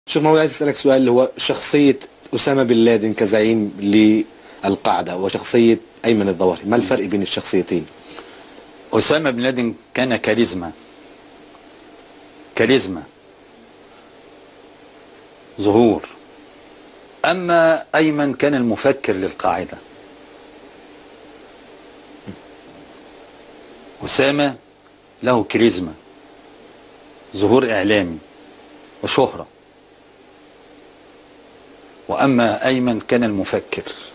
شيخ مولى عايز اسالك سؤال اللي هو شخصيه اسامه بن لادن كزعيم للقاعده وشخصيه ايمن الظواهري ما الفرق بين الشخصيتين أسامة بن لادن كان كاريزما كاريزما ظهور أما أيمن كان المفكر للقاعدة أسامة له كاريزما ظهور إعلامي وشهرة وأما أيمن كان المفكر